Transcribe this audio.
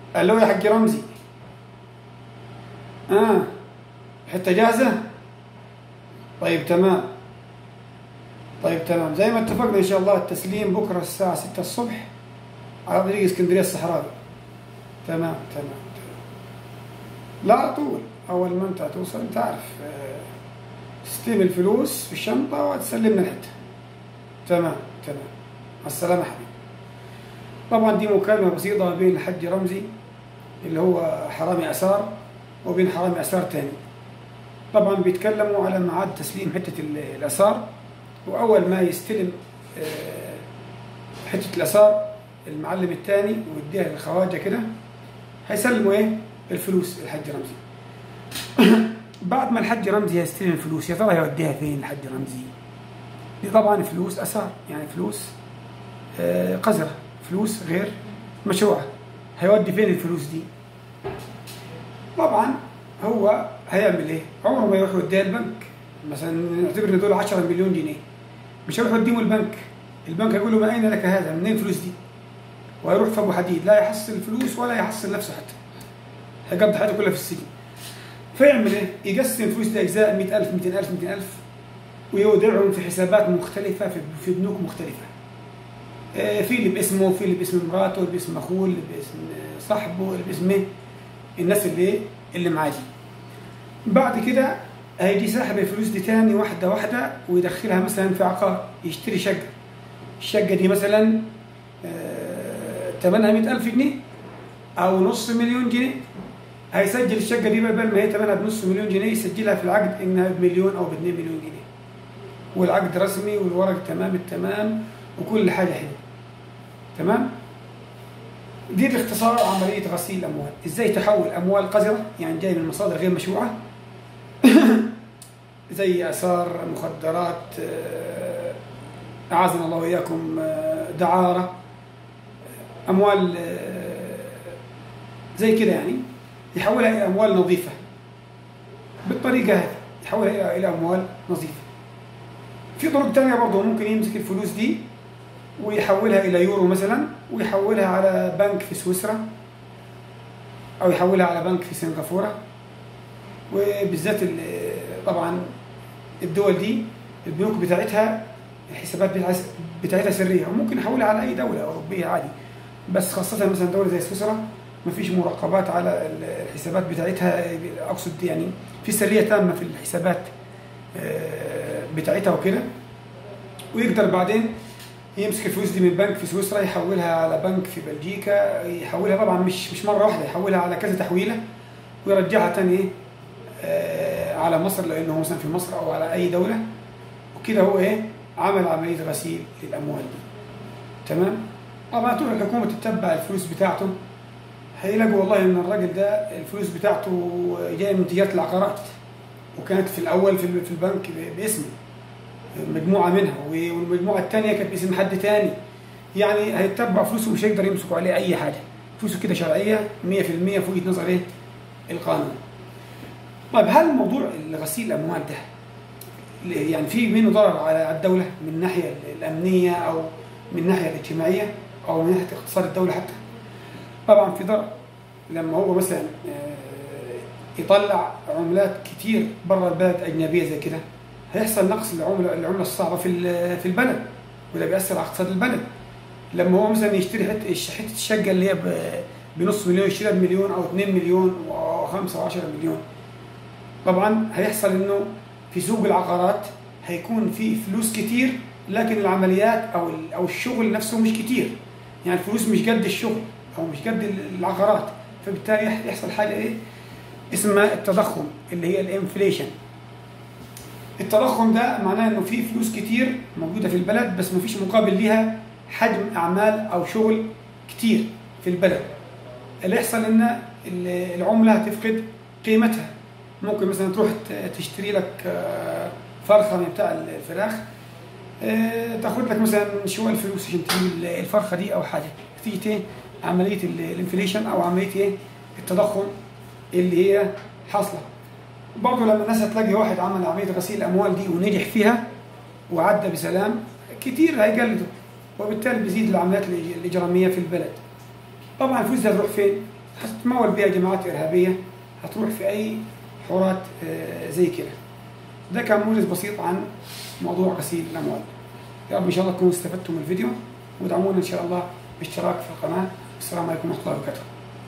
الو يا حق رمزي اه حتى جاهزة طيب تمام طيب تمام زي ما اتفقنا ان شاء الله التسليم بكره الساعة 6 الصبح على طريق اسكندرية الصحراوي تمام تمام تمام لا على طول اول ما انت توصل انت عارف آه، تستلم الفلوس في الشنطة وتسلمنا الحتة تمام تمام مع السلامة حبيبي طبعا دي مكالمة بسيطة بين الحج رمزي اللي هو حرامي آثار وبين حرامي آثار تاني طبعا بيتكلموا على ميعاد تسليم حتة ال- الآثار وأول ما يستلم آه، حتة الآثار المعلم التاني ويديها للخواجة كده هيسلموا إيه الفلوس الحج رمزي بعد ما الحج رمزي هيستلم الفلوس يا ترى هيوديها فين الحج رمزي دي طبعا فلوس اثار يعني فلوس آه، قذره فلوس غير مشروعه هيودي فين الفلوس دي طبعا هو هيعمل ايه عمره ما يروح يوديها البنك مثلا نعتبر ان دول 10 مليون جنيه مش هيروح يوديهم البنك البنك هيقول له ما اين لك هذا منين الفلوس دي وهيروح في ابو حديد لا يحصل الفلوس ولا يحصل نفسه حتى هيقضي حياته كلها في السجن فيعمل ايه؟ يقسم الفلوس دي اجزاء 100000 200000 200000 ويودعهم في حسابات مختلفه في في بنوك مختلفه. آه، في اللي باسمه في اللي باسم مراته اللي باسم اخوه اللي باسم آه، صاحبه اللي باسم إيه؟ الناس اللي اللي معاه دي. بعد كده هيجي ساحب الفلوس دي تاني واحده واحده ويدخلها مثلا في عقار يشتري شقه. الشقه دي مثلا آه، ثمنها 100000 جنيه او نص مليون جنيه هيسجل الشقه دي بدل ما هي ثمنها بنص مليون جنيه يسجلها في العقد انها بمليون او ب 2 مليون جنيه. والعقد رسمي والورق تمام التمام وكل حاجه حلوه. تمام؟ دي باختصار عمليه غسيل الاموال، ازاي تحول اموال قذره يعني جايه من مصادر غير مشروعه زي اثار مخدرات آه، اعاذنا الله واياكم آه، دعاره اموال آه، زي كده يعني يحولها الى اموال نظيفه بالطريقه هذه يحولها الى الى اموال نظيفه في طرق تانية برضه ممكن يمسك الفلوس دي ويحولها الى يورو مثلا ويحولها على بنك في سويسرا او يحولها على بنك في سنغافوره وبالذات ال- طبعا الدول دي البنوك بتاعتها الحسابات بتاعتها- بتاعتها سريه وممكن يحولها على اي دوله اوروبيه عادي بس خاصه مثلا دوله زي سويسرا ما فيش مراقبات على الحسابات بتاعتها اقصد يعني في سريه تامه في الحسابات آه، بتاعتها وكده ويقدر بعدين يمسك الفلوس دي من بنك في سويسرا يحولها على بنك في بلجيكا يحولها طبعا مش مش مره واحده يحولها على كذا تحويله ويرجعها تاني ايه آه، على مصر لانه هو مثلا في مصر او على اي دوله وكده هو ايه عمل عمليه غسيل للاموال دي تمام طبعا تروح الحكومه تتبع الفلوس بتاعته هيلاقوا والله ان الراجل ده الفلوس بتاعته جايه من تجاره العقارات وكانت في الاول في في البنك ب- باسمه مجموعه منها والمجموعه الثانيه كانت باسم حد ثاني يعني هيتبع فلوسه مش هيقدر يمسكوا عليه اي حاجه فلوسه كده شرعيه 100% في وجهه نظر ايه القانون طيب هل موضوع غسيل الاموال ده يعني في منه ضرر على الدوله من الناحيه الامنيه او من الناحيه الاجتماعيه او من ناحيه اقتصاد الدوله حتى طبعا في ضرر لما هو مثلا آه، يطلع عملات كتير بره البلد اجنبيه زي كده هيحصل نقص العمله العمله الصعبه في ال- في البلد وده بيأثر على اقتصاد البلد لما هو مثلا يشتري حته حته الشقه اللي هي ب- بنص مليون يشتريها بمليون او 2 مليون او 5 و10 مليون طبعا هيحصل انه في سوق العقارات هيكون في فلوس كتير لكن العمليات او ال- او الشغل نفسه مش كتير يعني الفلوس مش قد الشغل او مش قد العقارات فبالتالي يح- يحصل حاجه ايه اسمها التضخم اللي هي الانفليشن التضخم ده معناه انه في فلوس كتير موجوده في البلد بس مفيش مقابل ليها حجم اعمال او شغل كتير في البلد اللي يحصل ان ال- العمله هتفقد قيمتها ممكن مثلا تروح ت- تشتري لك آه، فرخه من بتاع الفراخ آه، تاخد لك مثلا شويه الفلوس عشان تجيب ال- الفرخه دي او حاجه نتيجه ايه عمليه ال- الانفليشن او عمليه ايه التضخم اللي هي حاصله برضه لما الناس هتلاقي واحد عمل عمليه غسيل الاموال دي ونجح فيها وعدى بسلام كتير هيقلدوا وبالتالي بيزيد العمليات الإج- الاجراميه في البلد طبعا الفلوس دي هتروح فين؟ هتتمول بها جماعات ارهابيه هتروح في اي حوارات آه، زي كده ده كان موجز بسيط عن موضوع غسيل الاموال يا رب ان شاء الله تكونوا استفدتم من الفيديو ودعمونا ان شاء الله باشتراك في القناه والسلام عليكم ورحمه الله وبركاته